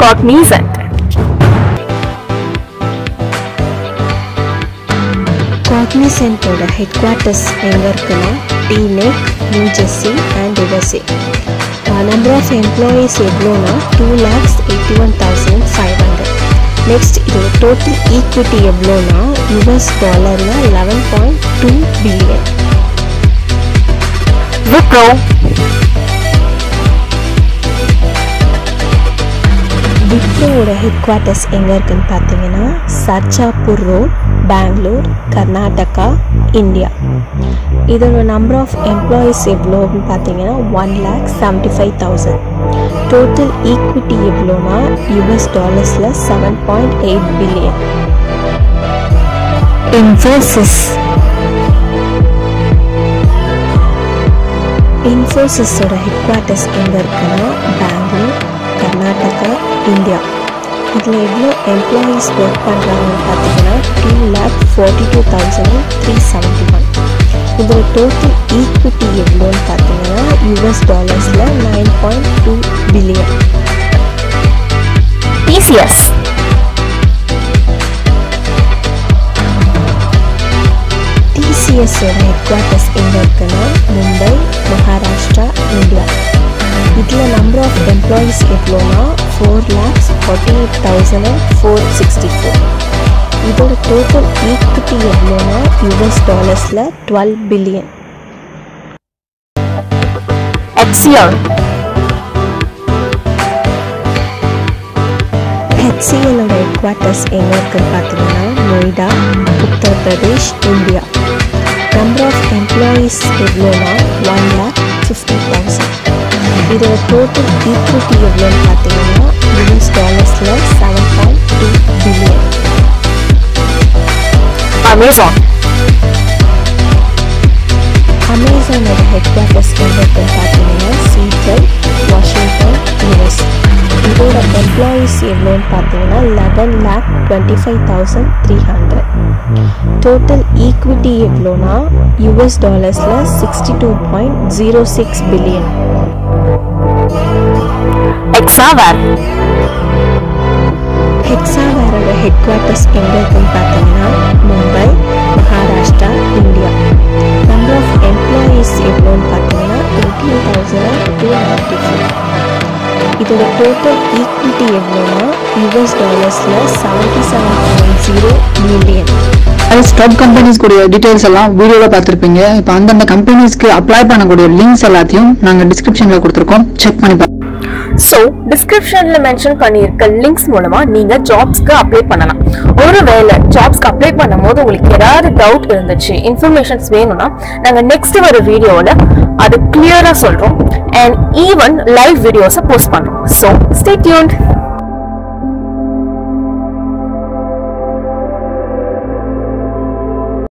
cognizant. காக்னிசென்ட்டோட head headquarters எங்கே இருக்குன்னா Teaneck New Jersey and USA number of employees எவ்வளோனா two lakhs eighty one thousand five hundred next இதோட total equity எவ்வளோனா US டாலரில் eleven point two billion Wipro, விப்ரோவோட headquarters எங்கே இருக்குன்னு பார்த்தீங்கன்னா சர்ஜாப்பூர் ரோட் பெங்களூர் கர்நாடகா இந்தியா இதோட நம்பர் ஆஃப் எம்ப்ளாயீஸ் எவ்வளோன்னு பார்த்தீங்கன்னா one lakh seventy five thousand total equity எவ்வளோனா யூஎஸ் டாலர்ஸில் seven point eight billion Infosys இன்ஃபோசிஸோட ஹெட் குவார்ட்டர்ஸ் எங்கே இருக்குன்னா பெங்களூர் கர்நாடகா இந்தியா இதில் எவ்வளோ எம்ப்ளாயீஸ் ஒர்க் பண்ணுறாங்கன்னு பார்த்தீங்கன்னா two lakh forty two thousand three seventy one இதில் டோட்டல் ஈக்விட்டி எவ்வளோன்னு பார்த்தீங்கன்னா யூஎஸ் டாலர்ஸில் nine point two billion TCS, டிசிஎஸோட ஹெட் குவார்ட்டர்ஸ் எங்கே இருக்குன்னா மும்பை மகாராஷ்டிரா இந்தியா இதில் நம்பர் ஆஃப் எம்ப்ளாயீஸ் எவ்வளோனா four lakhs forty eight thousand and four sixty four இதோட டோட்டல் ஈக்விட்டி எவ்வளோனா யூஎஸ் டாலர்ஸில் டுவெல் பில்லியன் HCL, ஹெச்சிஎலோட ஹெட் குவார்ட்டர்ஸ் எங்கே இருக்குன்னு பார்த்தீங்கன்னா Noida Uttar Pradesh India number of employees எவ்வளோனா ஒன் லேக் ஃபிஃப்டி தௌசண்ட் இதோட டோட்டல் ஈக்விட்டி எவ்வளோன்னு பார்த்தீங்கன்னா யூஎஸ் டாலர்ஸில் seven point two billion Amazon, அமேசானோட ஹெட் குவார்ட்டர்ஸ் எங்கே இருக்குன்னு பார்த்தீங்கன்னா சீட்டல் வாஷிங்டன் யூஎஸ் இதோட எம்ப்ளாயீஸ் எவ்வளோன்னு பார்த்தீங்கன்னா eleven lakh twenty five thousand three hundred total equity எவ்வளோனா யூஎஸ் டாலர்ஸில் sixty two point zero six billion Exavar, ஹெக்ஸாவேரோட ஹெட் குவார்ட்டர்ஸ் எங்கே இருக்குன்னு பார்த்தீங்கன்னா Mumbai Maharashtra India number of employees எவ்வளோன்னு பார்த்தீங்கன்னா eighteen thousand two ninety four இதோட டோட்டல் ஈக்விட்டி எவ்வளோனா US டாலர்ஸில் seventy seven point zero million அது ஸ்டாக் கம்பெனிஸ் கூடிய டீடைல்ஸ் எல்லாம் வீடியோவில் பார்த்துருப்பீங்க இப்போ அந்தந்த கம்பெனிஸ்க்கு அப்ளை பண்ணக்கூடிய லிங்க்ஸ் எல்லாத்தையும் நாங்கள் டிஸ்கிரிப்ஷனில் கொடுத்துருக்கோம் செக் பண்ணி பாருங்க ஸோ டிஸ்கிரிப்ஷன்ல மென்ஷன் பண்ணியிருக்க லிங்க்ஸ் மூலமா நீங்க ஜாப்ஸ்க்கு அப்ளை பண்ணலாம் ஒருவேளை ஜாப்ஸ்க்கு அப்ளை பண்ணும்போது உங்களுக்கு ஏதாவது டவுட் இருந்துச்சு இன்ஃபர்மேஷன்ஸ் வேணும்னா நாங்க நெக்ஸ்ட் வர வீடியோல அது கிளியரா சொல்றோம் அண்ட் ஈவன் லைவ் வீடியோஸை போஸ்ட் பண்றோம் ஸோ ஸ்டே டியூன்ட்